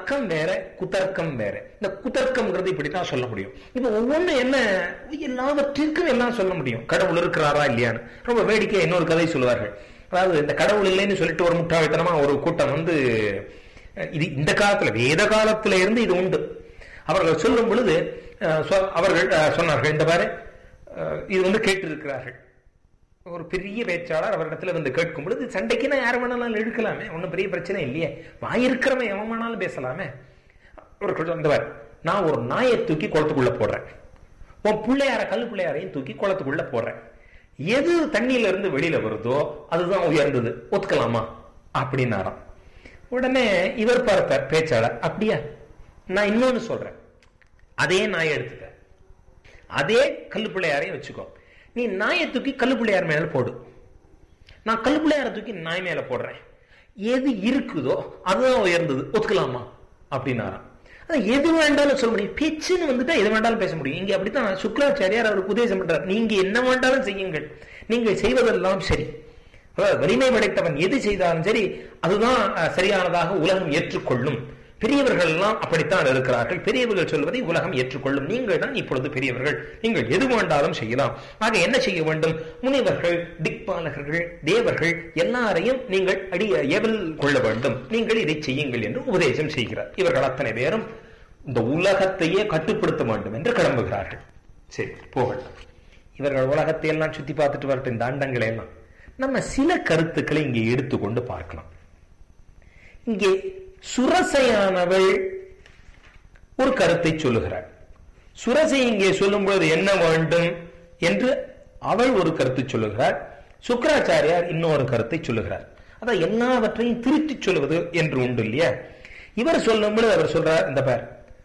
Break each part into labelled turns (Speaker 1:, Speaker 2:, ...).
Speaker 1: தர்க்கம் வேற குதர்க்கம் வேற இந்த குதர்க்கம்ங்கிறது இப்படித்தான் சொல்ல முடியும் இப்ப ஒவ்வொன்னு என்ன எல்லாவற்றிற்கும் எல்லாம் சொல்ல முடியும் கடவுள் இருக்கிறாரா இல்லையான்னு ரொம்ப வேடிக்கை இன்னொரு கதை சொல்லுவார்கள் அதாவது இந்த கடவுள் இல்லைன்னு சொல்லிட்டு ஒரு முட்டாள்தனமா ஒரு கூட்டம் வந்து இது இந்த காலத்துல வேத காலத்துல இருந்து இது உண்டு அவர்கள் சொல்லும் பொழுது அஹ், சொ- அவர்கள் அஹ், சொன்னார்கள் இந்த பாரு அஹ், இது வந்து கேட்டிருக்கிறார்கள் ஒரு பெரிய பேச்சாளர் அவரிடத்துல வந்து கேட்கும் பொழுது சண்டைக்கு நான் யார் வேணாலும் இழுக்கலாமே ஒன்றும் பெரிய பிரச்சனை இல்லையே வாயிருக்கிறவன் எவன் வேணாலும் பேசலாமே ஒரு வந்தவர் நான் ஒரு நாயை தூக்கி குளத்துக்குள்ள போடுறேன் உன் பிள்ளையார கல் பிள்ளையாரையும் தூக்கி குளத்துக்குள்ள போடுறேன் எது தண்ணியில இருந்து வெளியில வருதோ அதுதான் உயர்ந்தது ஒத்துக்கலாமா அப்படின்னாராம் உடனே இவர் பார்த்தார் பேச்சாளர் அப்படியா நான் இன்னொன்னு சொல்றேன் அதே நாயை எடுத்துக்க அதே கல்லு பிள்ளையாரையும் வச்சுக்கோ நீ நாயை தூக்கி கல்லு பிள்ளையார் மேல போடு நான் கல்லு பிள்ளையாரை தூக்கி நாய் மேல போடுறேன் எது இருக்குதோ அதுதான் உயர்ந்தது ஒத்துக்கலாமா அப்படின்னாராம் அதான் எது வேண்டாலும் சொல்ல முடியும் பேச்சுன்னு வந்துட்டா எது வேண்டாலும் பேச முடியும் இங்க அப்படித்தான் சுக்லாச்சாரியார் அவருக்கு உபதேசம் பண்றார் நீங்க என்ன வேண்டாலும் செய்யுங்கள் நீங்கள் செய்வதெல்லாம் சரி அதாவது வலிமை படைத்தவன் எது செய்தாலும் சரி அதுதான் அஹ், சரியானதாக உலகம் ஏற்றுக்கொள்ளும் பெரியவர்கள் எல்லாம் அப்படித்தான் இருக்கிறார்கள் பெரியவர்கள் சொல்வதை உலகம் ஏற்றுக்கொள்ளும் நீங்கள் தான் இப்பொழுது பெரியவர்கள் நீங்கள் எது வேண்டாலும் செய்யலாம் ஆக என்ன செய்ய வேண்டும் முனிவர்கள் திக்பாலகர்கள் தேவர்கள் எல்லாரையும் நீங்கள் அடிய ஏவல் கொள்ள வேண்டும் நீங்கள் இதை செய்யுங்கள் என்று உபதேசம் செய்கிறார் இவர்கள் அத்தனை பேரும் இந்த உலகத்தையே கட்டுப்படுத்த வேண்டும் என்று கிளம்புகிறார்கள் சரி போகட்டும் இவர்கள் உலகத்தை எல்லாம் சுத்தி பார்த்துட்டு வரட்டும் இந்த அண்டங்களை எல்லாம் நம்ம சில கருத்துக்களை இங்கே எடுத்துக்கொண்டு பார்க்கலாம் இங்கே சுரசையானவள் ஒரு கருத்தை சொல்லுகிறாள் சுரசை இங்கே சொல்லும்போது என்ன வேண்டும் என்று அவள் ஒரு கருத்து சொல்லுகிறார் சுக்கராச்சாரியார் இன்னொரு கருத்தை சொல்லுகிறார் அதான் எல்லாவற்றையும் திருத்தி சொல்லுவது என்று உண்டு இல்லையா இவர் சொல்லும்போது அவர் சொல்றார் இந்த பார்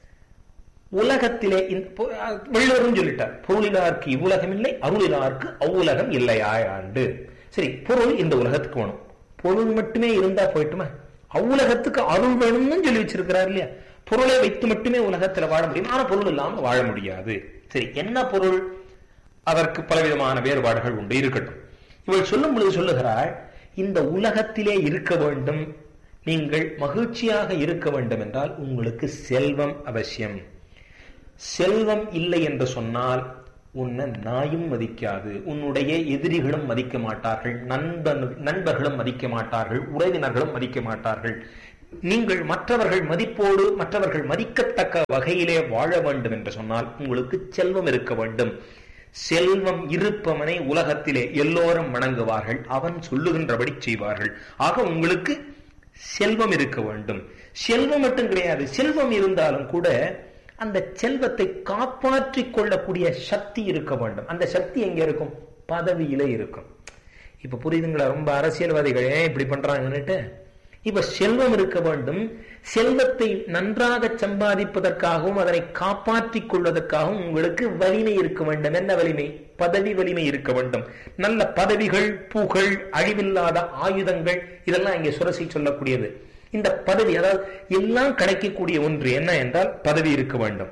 Speaker 1: உலகத்திலே இந்த- பொ- அஹ் வள்ளுவரும் சொல்லிட்டார் பொருளிலார்க்கு இவ்வுலகம் இல்லை அருளிலார்க்கு அவ்வுலகம் இல்லையாண்டு சரி பொருள் இந்த உலகத்துக்கு வேணும் பொருள் மட்டுமே இருந்தா போயிட்டுமா அவ்வுலகத்துக்கு அருள் வேணும்னு சொல்லி வச்சிருக்கிறார் இல்லையா பொருளை வைத்து மட்டுமே உலகத்துல வாழ முடியும் ஆனா பொருள் இல்லாம வாழ முடியாது சரி என்ன பொருள் அதற்கு பலவிதமான வேறுபாடுகள் உண்டு இருக்கட்டும் இவள் சொல்லும் பொழுது சொல்லுகிறாள் இந்த உலகத்திலே இருக்க வேண்டும் நீங்கள் மகிழ்ச்சியாக இருக்க வேண்டும் என்றால் உங்களுக்கு செல்வம் அவசியம் செல்வம் இல்லை என்று சொன்னால் உன்னை நாயும் மதிக்காது உன்னுடைய எதிரிகளும் மதிக்க மாட்டார்கள் நண்பன் நண்பர்களும் மதிக்க மாட்டார்கள் உறவினர்களும் மதிக்க மாட்டார்கள் நீங்கள் மற்றவர்கள் மதிப்போடு மற்றவர்கள் மதிக்கத்தக்க வகையிலே வாழ வேண்டும் என்று சொன்னால் உங்களுக்கு செல்வம் இருக்க வேண்டும் செல்வம் இருப்பவனை உலகத்திலே எல்லோரும் வணங்குவார்கள் அவன் சொல்லுகின்றபடி செய்வார்கள் ஆக உங்களுக்கு செல்வம் இருக்க வேண்டும் செல்வம் மட்டும் கிடையாது செல்வம் இருந்தாலும் கூட அந்த செல்வத்தை காப்பாற்றிக் கொள்ளக்கூடிய சக்தி இருக்க வேண்டும் அந்த சக்தி எங்க இருக்கும் பதவியில இருக்கும் இப்ப புரியுதுங்களா ரொம்ப அரசியல்வாதிகள் ஏன் இப்படி பண்றாங்கன்னுட்டு இப்ப செல்வம் இருக்க வேண்டும் செல்வத்தை நன்றாக சம்பாதிப்பதற்காகவும் அதனை காப்பாற்றிக் கொள்வதற்காகவும் உங்களுக்கு வலிமை இருக்க வேண்டும் என்ன வலிமை பதவி வலிமை இருக்க வேண்டும் நல்ல பதவிகள் புகழ் அழிவில்லாத ஆயுதங்கள் இதெல்லாம் இங்கே சுரசி சொல்லக்கூடியது இந்த பதவி அதாவது எல்லாம் கிடைக்கக்கூடிய ஒன்று என்ன என்றால் பதவி இருக்க வேண்டும்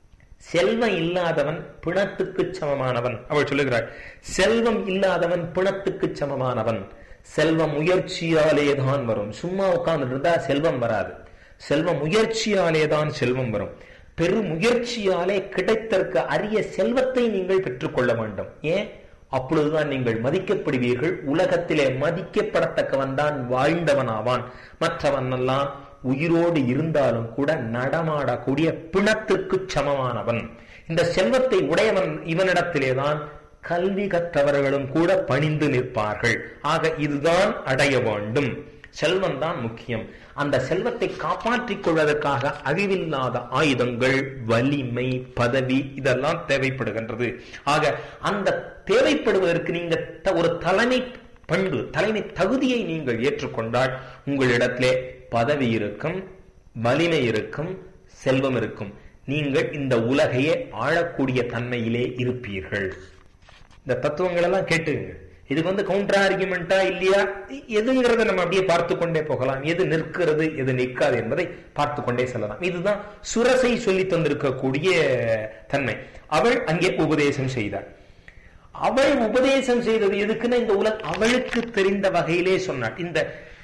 Speaker 1: செல்வம் இல்லாதவன் பிணத்துக்கு சமமானவன் அவள் சொல்லுகிறாள் செல்வம் இல்லாதவன் பிணத்துக்கு சமமானவன் செல்வம் முயற்சியாலே தான் வரும் சும்மா உட்கார்ந்து இருந்தா செல்வம் வராது செல்வம் முயற்சியாலே தான் செல்வம் வரும் பெருமுயற்சியாலே கிடைத்திருக்க அரிய செல்வத்தை நீங்கள் பெற்றுக்கொள்ள வேண்டும் ஏன் அப்பொழுதுதான் நீங்கள் மதிக்கப்படுவீர்கள் உலகத்திலே மதிக்கப்படத்தக்கவன் தான் வாழ்ந்தவனாவான் மற்றவன் எல்லாம் உயிரோடு இருந்தாலும் கூட நடமாடக்கூடிய பிணத்திற்கு சமமானவன் இந்த செல்வத்தை உடையவன் இவனிடத்திலேதான் கல்வி கற்றவர்களும் கூட பணிந்து நிற்பார்கள் ஆக இதுதான் அடைய வேண்டும் செல்வம் தான் முக்கியம் அந்த செல்வத்தை காப்பாற்றிக் கொள்வதற்காக அழிவில்லாத ஆயுதங்கள் வலிமை பதவி இதெல்லாம் தேவைப்படுகின்றது ஆக அந்த தேவைப்படுவதற்கு நீங்க த- ஒரு தலைமை பண்பு தலைமை தகுதியை நீங்கள் ஏற்றுக்கொண்டால் உங்களிடத்திலே பதவி இருக்கும் வலிமை இருக்கும் செல்வம் இருக்கும் நீங்கள் இந்த உலகையே ஆளக்கூடிய தன்மையிலே இருப்பீர்கள் இந்த தத்துவங்கள் எல்லாம் கேட்டுங்க இதுக்கு வந்து கவுண்டர் ஆர்குமெண்டா இல்லையா எதுங்கிறத நம்ம அப்படியே பார்த்து கொண்டே போகலாம் எது நிற்கிறது எது நிற்காது என்பதை பார்த்து கொண்டே செல்லலாம் இதுதான் சுரசை சொல்லி தந்திருக்கக்கூடிய தன்மை அவள் அங்கே உபதேசம் செய்தாள் அவள் உபதேசம் செய்தது எதுக்குன்னா இந்த உலக அவளுக்கு தெரிந்த வகையிலே சொன்னாள் இந்த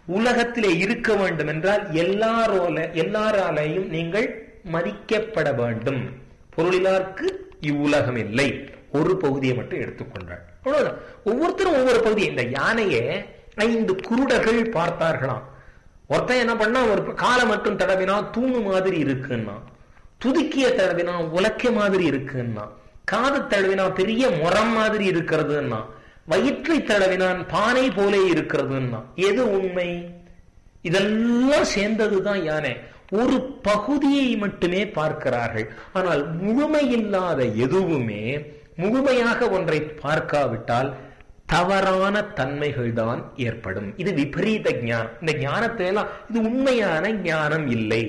Speaker 1: உலகத்திலே இருக்க வேண்டும் என்றால் எல்லாரோல எல்லாராலையும் நீங்கள் மதிக்கப்பட வேண்டும் பொருளிலார்க்கு இவ்வுலகம் இல்லை ஒரு பகுதியை மட்டும் எடுத்துக்கொண்டாள் அவ்வளவுதான் ஒவ்வொருத்தரும் ஒவ்வொரு பகுதி இந்த யானையை ஐந்து குருடர்கள் பார்த்தார்களாம் ஒருத்தன் என்ன பண்ணா ஒரு காலை மட்டும் தடவினா தூணு மாதிரி இருக்குன்னா துதுக்கிய தடவினா உலக்க மாதிரி இருக்குன்னா காது தடவினா பெரிய முறம் மாதிரி இருக்கிறதுன்னா வயிற்றை தடவினான் பானை போலே இருக்கிறதுன்னா எது உண்மை இதெல்லாம் சேர்ந்ததுதான் யானை ஒரு பகுதியை மட்டுமே பார்க்கிறார்கள் ஆனால் முழுமையில்லாத எதுவுமே முழுமையாக ஒன்றை பார்க்காவிட்டால் தவறான தன்மைகள் தான் ஏற்படும் இது விபரீத ஞானம் இந்த ஞானத்தை எல்லாம் இது உண்மையான ஞானம் இல்லை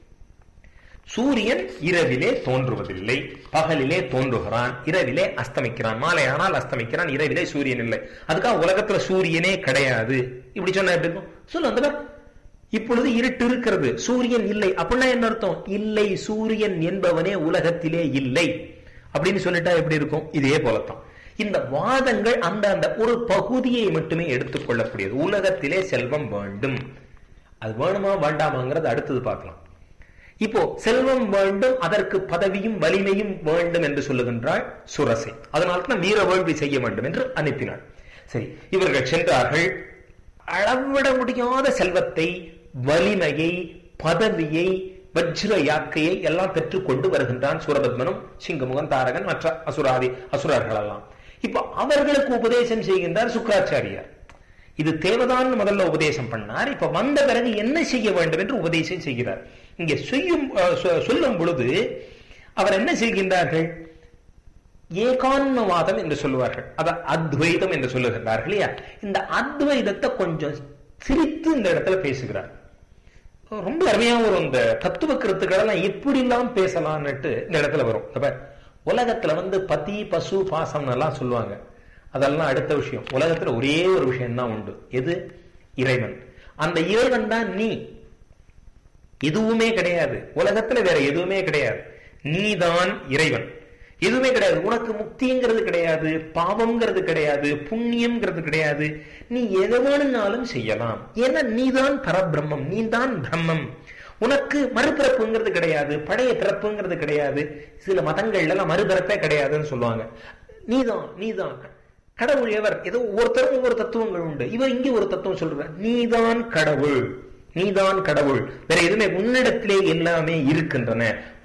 Speaker 1: சூரியன் இரவிலே தோன்றுவதில்லை பகலிலே தோன்றுகிறான் இரவிலே அஸ்தமிக்கிறான் மாலையானால் அஸ்தமிக்கிறான் இரவிலே சூரியன் இல்லை அதுக்காக உலகத்துல சூரியனே கிடையாது இப்படி சொன்னா எப்படி இருக்கும் சொல்லு அந்த இப்பொழுது இருட்டு இருக்கிறது சூரியன் இல்லை அப்படின்னா என்ன அர்த்தம் இல்லை சூரியன் என்பவனே உலகத்திலே இல்லை அப்படின்னு சொல்லிட்டா எப்படி இருக்கும் இதே போலத்தான் இந்த வாதங்கள் அந்த அந்த ஒரு பகுதியை மட்டுமே எடுத்துக்கொள்ளக்கூடியது உலகத்திலே செல்வம் வேண்டும் அது வேணுமா வேண்டாமாங்கிறது அடுத்தது பார்க்கலாம் இப்போ செல்வம் வேண்டும் அதற்கு பதவியும் வலிமையும் வேண்டும் என்று சொல்லுகின்றாள் சுரசை அதனால தான் வீர வேள்வி செய்ய வேண்டும் என்று அனுப்பினாள் சரி இவர்கள் சென்றார்கள் அளவிட முடியாத செல்வத்தை வலிமையை பதவியை வஜ்ர யாக்கையை எல்லாம் பெற்றுக் கொண்டு வருகின்றான் சூரபத்மனும் சிங்கமுகன் தாரகன் மற்ற அசுராதி அசுரர்கள் எல்லாம் இப்போ அவர்களுக்கு உபதேசம் செய்கின்றார் சுக்கராச்சாரியார் இது தேவதான் முதல்ல உபதேசம் பண்ணார் இப்ப வந்த பிறகு என்ன செய்ய வேண்டும் என்று உபதேசம் செய்கிறார் இங்க செய்யும் சொல்லும் பொழுது அவர் என்ன செய்கின்றார்கள் ஏகான்மவாதம் என்று சொல்லுவார்கள் அத அத்வைதம் என்று சொல்லுகின்றார்கள் இல்லையா இந்த அத்வைதத்தை கொஞ்சம் சிரித்து இந்த இடத்துல பேசுகிறார் ரொம்ப அருமையா வரும் இந்த தத்துவ கருத்துக்கள் எல்லாம் எப்படி எல்லாம் பேசலாம்னுட்டு இந்த இடத்துல வரும் அப்ப உலகத்துல வந்து பதி பசு பாசம் எல்லாம் சொல்லுவாங்க அதெல்லாம் அடுத்த விஷயம் உலகத்துல ஒரே ஒரு விஷயம் தான் உண்டு எது இறைவன் அந்த இறைவன் தான் நீ எதுவுமே கிடையாது உலகத்துல வேற எதுவுமே கிடையாது நீதான் இறைவன் எதுவுமே கிடையாது உனக்கு முக்திங்கிறது கிடையாது பாவம்ங்கிறது கிடையாது புண்ணியம்ங்கிறது கிடையாது நீ எது வேணும்னாலும் செய்யலாம் ஏன்னா நீதான் பரபிரம்மம் நீதான் பிரம்மம் உனக்கு மறுபிறப்புங்கிறது கிடையாது பழைய பிறப்புங்கிறது கிடையாது சில மதங்கள்ல எல்லாம் மறுபிறப்பே கிடையாதுன்னு சொல்லுவாங்க நீதான் நீதான் கடவுள் எவர் ஏதோ ஒவ்வொருத்தரும் ஒவ்வொரு தத்துவங்கள் உண்டு இவர் இங்கே ஒரு தத்துவம் சொல்ற நீதான் கடவுள் நீதான் கடவுள் வேற எதுவுமே உன்னிடத்திலே எல்லாமே இருக்கின்றன